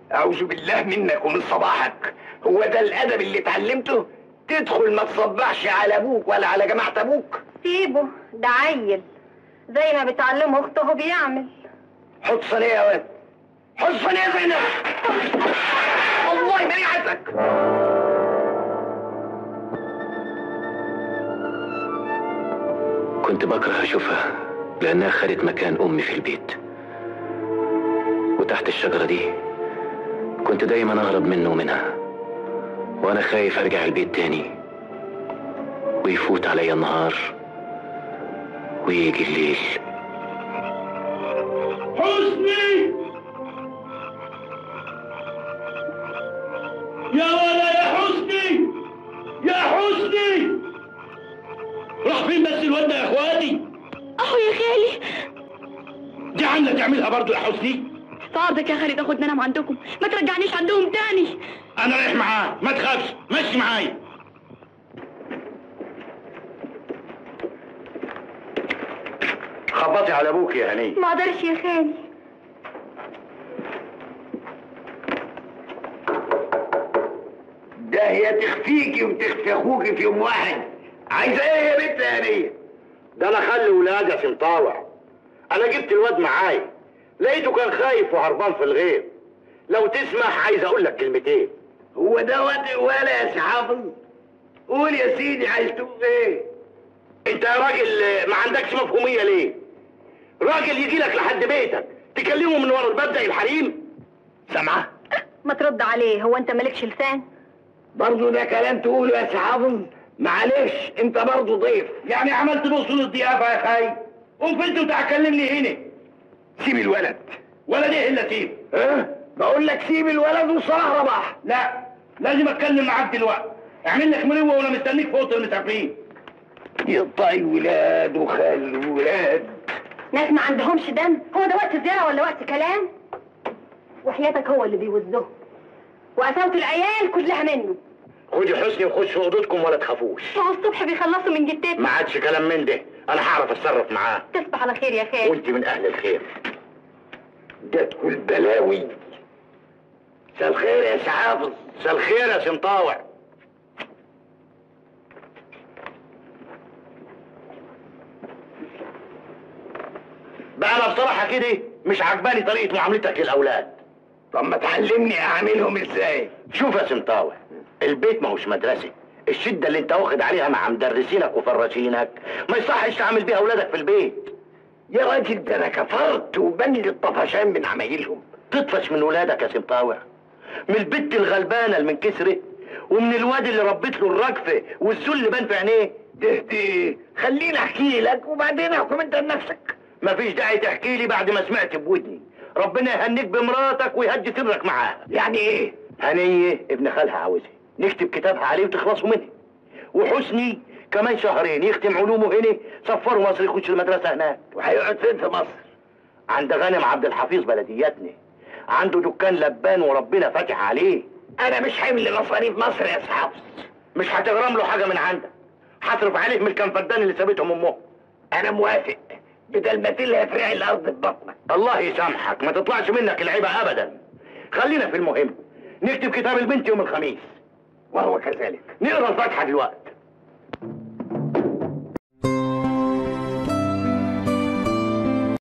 اعوذ بالله منك ومن صباحك هو ده الادب اللي اتعلمته تدخل ما تصبحش على ابوك ولا على جماعه ابوك سيبه ده عيل زي ما بتعلمه اخته بيعمل حط صينيه يا واد حط صينيه زينب والله ما ريحتك كنت بكره اشوفها لانها خدت مكان امي في البيت وتحت الشجرة دي كنت دايما اهرب منه ومنها وانا خايف ارجع البيت تاني ويفوت عليا النهار ويجي الليل حسني يا ولا يا حسني يا حسني راح فين بس الواد ده يا اخواتي اهو يا خالي دي عامله تعملها برضو يا حسني في عرضك يا خالي تاخدني انا من عندكم ما ترجعنيش عندهم تاني انا رايح معاه ما تخافش مشي معايا خبطي على ابوك يا هنيه ما اقدرش يا خالي ده هي تخفيكي وتخفي اخوكي في يوم واحد عايزه ايه يا بنت يا هنيه ده انا خلي ولاد يا سمطاوع انا جبت الواد معايا لقيته كان خايف وهربان في الغير لو تسمح عايز اقول لك كلمتين هو ده واد ولا يا سي حافظ قول يا سيدي عايز تقول ايه انت يا راجل ما عندكش مفهوميه ليه راجل يجي لك لحد بيتك تكلمه من ورا الباب زي الحريم سامعه ما ترد عليه هو انت مالكش لسان برضه ده كلام تقوله يا سي حافظ معلش انت برضه ضيف يعني عملت بوصول الضيافه يا خاي قوم فلت وتكلمني هنا سيب الولد ولا دي الا سيب ها بقول لك سيب الولد وصلاح رباح لا لازم اتكلم معاك دلوقتي اعمل لك مروه وانا مستنيك فوق المسافرين يقطع الولاد وخلي الولاد ناس ما عندهمش دم هو ده وقت زيارة ولا وقت كلام وحياتك هو اللي بيوزهم وقساوة العيال كلها منه خدي حسني وخش في اوضتكم ولا تخافوش هو الصبح بيخلصوا من جدتك ما عادش كلام من ده انا هعرف اتصرف معاه تصبح على خير يا خالي وانت من اهل الخير جاتكوا البلاوي مساء الخير يا سي حافظ مساء الخير يا سمطاوع بقى انا بصراحه كده مش عجباني طريقه معاملتك للاولاد طب ما تعلمني اعملهم ازاي شوف يا سمطاوع البيت ما هوش مدرسه الشده اللي انت واخد عليها مع مدرسينك وفراشينك ما يصحش تعمل بيها اولادك في البيت يا راجل ده انا كفرت وبني الطفشان من عمايلهم تطفش من ولادك يا سمطاوع من البت الغلبانه اللي من كسره ومن الواد اللي ربيت له الرجفه والذل بان في عينيه ده ده خليني احكي لك وبعدين احكم انت لنفسك مفيش داعي تحكي لي بعد ما سمعت بودني ربنا يهنيك بمراتك ويهدي سرك معاها يعني ايه هنية ابن خالها عاوزها نكتب كتابها عليه وتخلصوا منه وحسني كمان شهرين يختم علومه هنا سفروا مصر يخش المدرسة هناك وهيقعد فين في مصر عند غانم عبد الحفيظ بلدياتنا عنده دكان لبان وربنا فاتح عليه انا مش حمل مصاريف مصر يا سي حافظ مش هتغرم له حاجة من عندك هتصرف عليه من الكام فدان اللي سابتهم امه انا موافق بدل ما تلهى فرع الارض ببطنك الله يسامحك ما تطلعش منك العيبة ابدا خلينا في المهم نكتب كتاب البنت يوم الخميس وهو كذلك نقرا الفاتحة دلوقتي